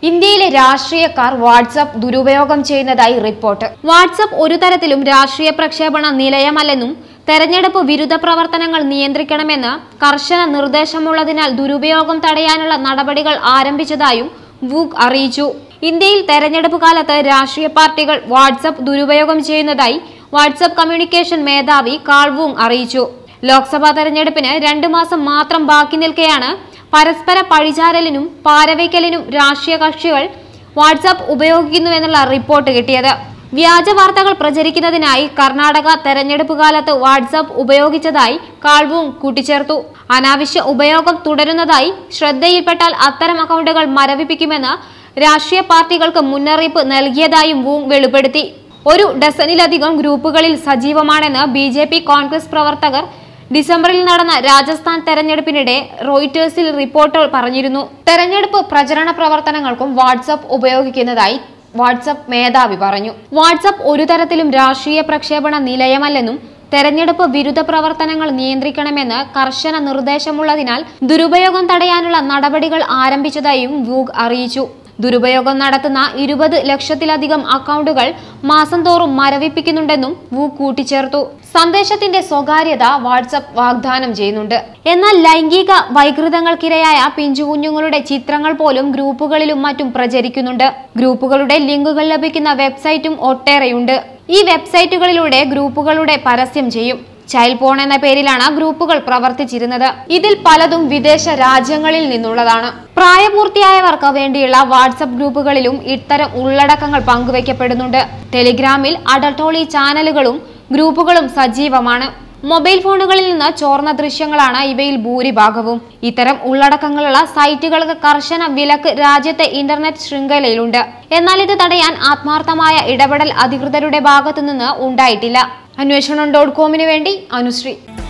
ഇന്ത്യയിലെ രാഷ്ട്രീയക്കാർ വാട്സപ്പ് ദുരുപയോഗം ചെയ്യുന്നതായി റിപ്പോർട്ട് വാട്സപ്പ് ഒരു തരത്തിലും രാഷ്ട്രീയ പ്രക്ഷേപണ നിലയമല്ലെന്നും തെരഞ്ഞെടുപ്പ് വിരുദ്ധ പ്രവർത്തനങ്ങൾ നിയന്ത്രിക്കണമെന്ന് കർശന നിർദ്ദേശമുള്ളതിനാൽ ദുരുപയോഗം തടയാനുള്ള നടപടികൾ ആരംഭിച്ചതായും വൂഗ് അറിയിച്ചു ഇന്ത്യയിൽ തെരഞ്ഞെടുപ്പ് കാലത്ത് രാഷ്ട്രീയ പാർട്ടികൾ വാട്സപ്പ് ദുരുപയോഗം ചെയ്യുന്നതായി വാട്സപ്പ് കമ്മ്യൂണിക്കേഷൻ മേധാവി കാൾവൂങ് അറിയിച്ചു ലോക്സഭാ തെരഞ്ഞെടുപ്പിന് രണ്ടു മാസം മാത്രം ബാക്കി നിൽക്കെയാണ് പരസ്പര പഴിചാരലിനും പാരവയ്ക്കലിനും രാഷ്ട്രീയ കക്ഷികൾ വാട്സാപ്പ് ഉപയോഗിക്കുന്നുവെന്നുള്ള റിപ്പോർട്ട് കിട്ടിയത് വ്യാജ വാർത്തകൾ പ്രചരിക്കുന്നതിനായി കർണാടക തെരഞ്ഞെടുപ്പ് കാലത്ത് വാട്സാപ്പ് ഉപയോഗിച്ചതായി കാൾവൂങ് കൂട്ടിച്ചേർത്തു അനാവശ്യ ഉപയോഗം തുടരുന്നതായി ശ്രദ്ധയിൽപ്പെട്ടാൽ അത്തരം അക്കൗണ്ടുകൾ മരവിപ്പിക്കുമെന്ന് രാഷ്ട്രീയ പാർട്ടികൾക്ക് മുന്നറിയിപ്പ് നൽകിയതായും വൂങ് വെളിപ്പെടുത്തി ഒരു ഡസനിലധികം ഗ്രൂപ്പുകളിൽ സജീവമാണെന്ന് ബി ജെ പി കോൺഗ്രസ് പ്രവർത്തകർ ഡിസംബറിൽ നടന്ന രാജസ്ഥാൻ തെരഞ്ഞെടുപ്പിനിടെ റോയിറ്റേഴ്സിൽ റിപ്പോർട്ടർ പറഞ്ഞിരുന്നു തെരഞ്ഞെടുപ്പ് പ്രചരണ പ്രവർത്തനങ്ങൾക്കും വാട്സപ്പ് ഉപയോഗിക്കുന്നതായി വാട്സപ്പ് മേധാവി പറഞ്ഞു വാട്സപ്പ് ഒരു തരത്തിലും രാഷ്ട്രീയ പ്രക്ഷേപണ നിലയമല്ലെന്നും തെരഞ്ഞെടുപ്പ് വിരുദ്ധ പ്രവർത്തനങ്ങൾ നിയന്ത്രിക്കണമെന്ന് കർശന നിർദ്ദേശമുള്ളതിനാൽ ദുരുപയോഗം തടയാനുള്ള നടപടികൾ ആരംഭിച്ചതായും വൂഗ് അറിയിച്ചു ദുരുപയോഗം നടത്തുന്ന ഇരുപത് ലക്ഷത്തിലധികം അക്കൗണ്ടുകൾ മാസം തോറും മരവിപ്പിക്കുന്നുണ്ടെന്നും വു കൂട്ടിച്ചേർത്തു സന്ദേശത്തിന്റെ സ്വകാര്യത വാട്സപ്പ് വാഗ്ദാനം ചെയ്യുന്നുണ്ട് എന്നാൽ ലൈംഗിക വൈകൃതങ്ങൾക്കിരയായ പിഞ്ചുകുഞ്ഞുങ്ങളുടെ ചിത്രങ്ങൾ പോലും ഗ്രൂപ്പുകളിലും മറ്റും പ്രചരിക്കുന്നുണ്ട് ഗ്രൂപ്പുകളുടെ ലിങ്കുകൾ ലഭിക്കുന്ന വെബ്സൈറ്റും ഒട്ടേറെയുണ്ട് ഈ വെബ്സൈറ്റുകളിലൂടെ ഗ്രൂപ്പുകളുടെ പരസ്യം ചെയ്യും ചൈൽഡ് പോൺ എന്ന പേരിലാണ് ഗ്രൂപ്പുകൾ പ്രവർത്തിച്ചിരുന്നത് ഇതിൽ പലതും വിദേശ രാജ്യങ്ങളിൽ നിന്നുള്ളതാണ് പ്രായപൂർത്തിയായവർക്ക് വേണ്ടിയുള്ള വാട്സപ്പ് ഗ്രൂപ്പുകളിലും ഇത്തരം ഉള്ളടക്കങ്ങൾ പങ്കുവയ്ക്കപ്പെടുന്നുണ്ട് ടെലിഗ്രാമിൽ അഡൾട്ടോളി ചാനലുകളും ഗ്രൂപ്പുകളും സജീവമാണ് മൊബൈൽ ഫോണുകളിൽ നിന്ന് ചോർന്ന ദൃശ്യങ്ങളാണ് ഇവയിൽ ഭൂരിഭാഗവും ഇത്തരം ഉള്ളടക്കങ്ങളുള്ള സൈറ്റുകൾക്ക് കർശന വിലക്ക് രാജ്യത്തെ ഇന്റർനെറ്റ് ശൃംഖലയിലുണ്ട് എന്നാൽ ഇത് തടയാൻ ആത്മാർത്ഥമായ ഇടപെടൽ അധികൃതരുടെ ഭാഗത്തുനിന്ന് ഉണ്ടായിട്ടില്ല അന്വേഷണം ഡോട്ട് കോമിന് വേണ്ടി അനുശ്രീ